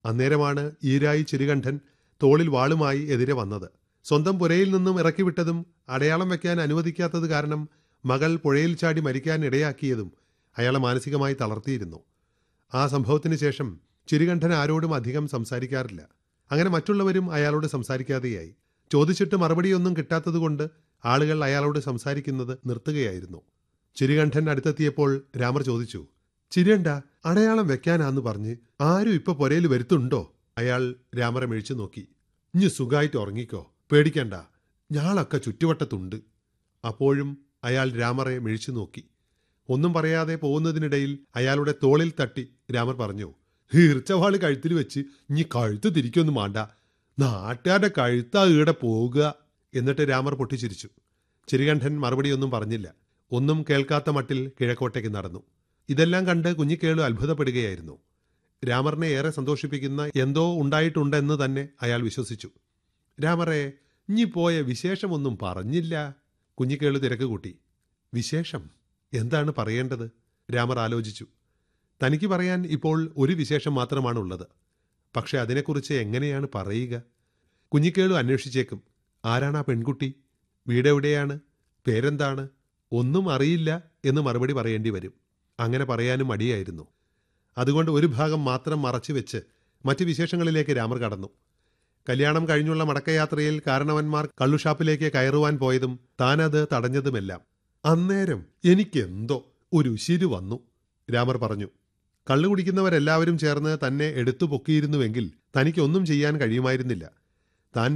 അന്നേരമാണ് ഈരായി ചിരുകണ്ഠൻ തോളിൽ വാളുമായി എതിരെ വന്നത് സ്വന്തം പുരയിൽ നിന്നും ഇറക്കിവിട്ടതും അടയാളം വെക്കാൻ അനുവദിക്കാത്തത് കാരണം മകൾ പുഴയിൽ ചാടി മരിക്കാൻ ഇടയാക്കിയതും അയാളെ മാനസികമായി തളർത്തിയിരുന്നു ആ സംഭവത്തിന് ശേഷം ചിരുകണ്ഠൻ ആരോടും അധികം സംസാരിക്കാറില്ല അങ്ങനെ മറ്റുള്ളവരും അയാളോട് സംസാരിക്കാതെയായി ചോദിച്ചിട്ട് മറുപടിയൊന്നും കിട്ടാത്തതുകൊണ്ട് ആളുകൾ അയാളോട് സംസാരിക്കുന്നത് നിർത്തുകയായിരുന്നു ചിരുകണ്ഠൻ അടുത്തെത്തിയപ്പോൾ രാമർ ചോദിച്ചു ചിരണ്ട അടയാളം വെക്കാനാന്ന് പറഞ്ഞ് ആരും ഇപ്പൊ പുരയിൽ വരുത്തുണ്ടോ അയാൾ രാമറെ മിഴിച്ചു നോക്കി ഇഞ്ഞ് സുഖമായിട്ട് ഉറങ്ങിക്കോ പേടിക്കണ്ട ഞാളൊക്കെ ചുറ്റുവട്ടത്തുണ്ട് അപ്പോഴും അയാൾ രാമറെ മിഴിച്ചു നോക്കി ഒന്നും പറയാതെ പോകുന്നതിനിടയിൽ അയാളുടെ തോളിൽ തട്ടി രാമർ പറഞ്ഞു ഹീർച്ചവാള് കഴുത്തിൽ വെച്ച് ഇനി കഴുത്ത് തിരിക്കൊന്നും വേണ്ട നാട്ടുകാരുടെ കഴുത്താ ഈടെ പോകുക എന്നിട്ട് രാമർ പൊട്ടിച്ചിരിച്ചു ചിരികണ്ഠൻ മറുപടിയൊന്നും പറഞ്ഞില്ല ഒന്നും കേൾക്കാത്ത മട്ടിൽ കിഴക്കോട്ടേക്ക് നടന്നു ഇതെല്ലാം കണ്ട് കുഞ്ഞിക്കേളു അത്ഭുതപ്പെടുകയായിരുന്നു രാമറിനെ ഏറെ സന്തോഷിപ്പിക്കുന്ന എന്തോ ഉണ്ടായിട്ടുണ്ടെന്ന് തന്നെ അയാൾ വിശ്വസിച്ചു രാമറെ ഇഞ്ഞി പോയ വിശേഷമൊന്നും പറഞ്ഞില്ല കുഞ്ഞിക്കേളു തിരക്ക് കൂട്ടി വിശേഷം എന്താണ് പറയേണ്ടത് രാമർ ആലോചിച്ചു തനിക്ക് പറയാൻ ഇപ്പോൾ ഒരു വിശേഷം മാത്രമാണുള്ളത് പക്ഷെ അതിനെക്കുറിച്ച് എങ്ങനെയാണ് പറയുക കുഞ്ഞിക്കേളു അന്വേഷിച്ചേക്കും ആരാണ് ആ പെൺകുട്ടി വീടെവിടെയാണ് പേരെന്താണ് ഒന്നും അറിയില്ല എന്ന് മറുപടി പറയേണ്ടി വരും അങ്ങനെ പറയാനും മടിയായിരുന്നു അതുകൊണ്ട് ഒരു ഭാഗം മാത്രം മറച്ചു വെച്ച് മറ്റ് വിശേഷങ്ങളിലേക്ക് രാമർ കടന്നു കല്യാണം കഴിഞ്ഞുള്ള മടക്കയാത്രയിൽ കാരണവന്മാർ കള്ളുഷാപ്പിലേക്ക് കയറുവാൻ പോയതും താനത് തടഞ്ഞതുമെല്ലാം അന്നേരം എനിക്കെന്തോ ഒരു ഉശിരു വന്നു രാമർ പറഞ്ഞു കള്ളു കുടിക്കുന്നവരെല്ലാവരും ചേർന്ന് തന്നെ എടുത്തു പൊക്കിയിരുന്നുവെങ്കിൽ തനിക്കൊന്നും ചെയ്യാൻ കഴിയുമായിരുന്നില്ല